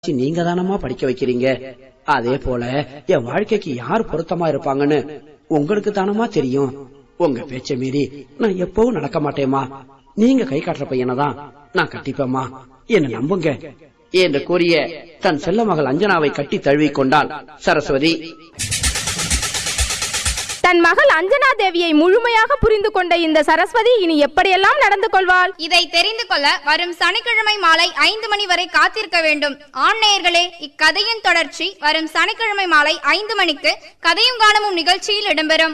நீங்க தானமா படிக்க வைக்கிறீங்க அதே போல என் வாழ்க்கைக்கு யார் பொருத்தமா இருப்பாங்கன்னு உங்களுக்கு தானமா தெரியும் உங்க பேச்ச மீறி நான் எப்பவும் நடக்க மாட்டேமா நீங்க கை காட்டுற பையனதான் நான் கட்டிப்பேம்மா என்ன நம்புங்க என்று கூறிய தன் செல்ல மகள் அஞ்சனாவை கட்டி தழுவிக் கொண்டாள் சரஸ்வதி தன் மகள் அஞ்சனா தேவியை முழுமையாக புரிந்து கொண்ட இந்த சரஸ்வதி இனி எப்படியெல்லாம் நடந்து கொள்வாள் இதை தெரிந்து கொள்ள வரும் சனிக்கிழமை மாலை ஐந்து மணி வரை காத்திருக்க வேண்டும் ஆண்நேயர்களே இக்கதையின் தொடர்ச்சி வரும் சனிக்கிழமை மாலை ஐந்து மணிக்கு கதையும் காணமும் நிகழ்ச்சியில் இடம்பெறும்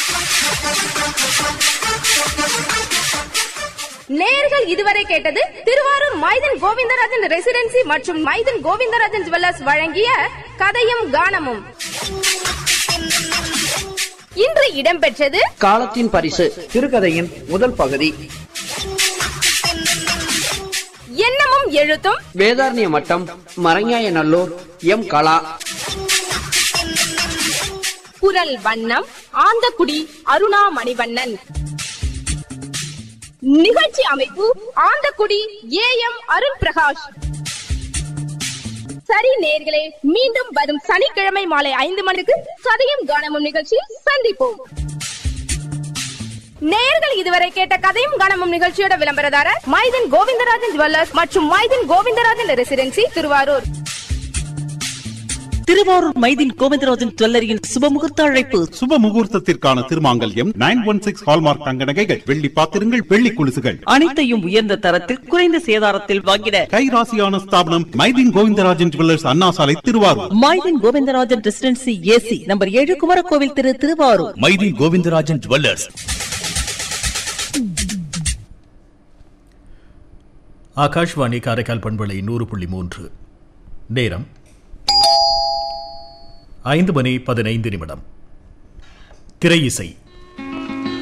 நேர்கள் இதுவரை கேட்டது திருவாரூர் மைதன் கோவிந்தராஜன் ரெசிடென்சி மற்றும் மைதன் கோவிந்தராஜன் ஜுவல்லர்ஸ் வழங்கிய கதையும் கானமும் இன்று இடம்பெற்றது காலத்தின் பரிசு சிறுகதையின் முதல் பகுதி எண்ணமும் எழுத்தும் வேதாரண்ய மட்டம் மறைஞாய நல்லூர் எம் கலா குரல் வண்ணம் ஆந்தக்குடி அருணா மணிவண்ணன் நிகழ்ச்சி அமைப்பு ஆந்தக்குடி ஏ எம் அருண் பிரகாஷ் சரி நேர்களே மீண்டும் வரும் சனிக்கிழமை மாலை ஐந்து மணிக்கு கதையும் கானமும் நிகழ்ச்சியில் சந்திப்போம் நேயர்கள் இதுவரை கேட்ட கதையும் கானமும் நிகழ்ச்சியோட விளம்பரதாரர் மைதன் கோவிந்தராஜன் ஜுவல்லர்ஸ் மற்றும் மைதன் கோவிந்தராஜன் ரெசிடென்சி திருவாரூர் திருவாரூர் மைதின் கோவிந்தராஜன் ஜுவல்லரியின் சுபமுகூர்த்த அழைப்பு சுப முகூர்த்தத்திற்கான திருமாங்கல்யம் நைன் ஒன் சிக்ஸ் ஹால்மார்க் தங்க நகைகள் வெள்ளி பாத்திரங்கள் வெள்ளி குலுசுகள் அனைத்தையும் உயர்ந்த தரத்தில் குறைந்த சேதாரத்தில் வாங்கிட கைராசியான ஸ்தாபனம் Maideen Govindarajan jewellers Anna Salai Thiruvarur Mydeen Govindarajan residency AC number ஏழு குமரகோவில் திரு திருவாரூர் மைதி கோவிந்தராஜன் ஜுவல்லர்ஸ் ஆகாஷ்வாணி காரைக்கால் பண்பலை நூறு புள்ளி மூன்று நேரம் ஐந்து மணி பதினைந்து நிமிடம் திரை இசை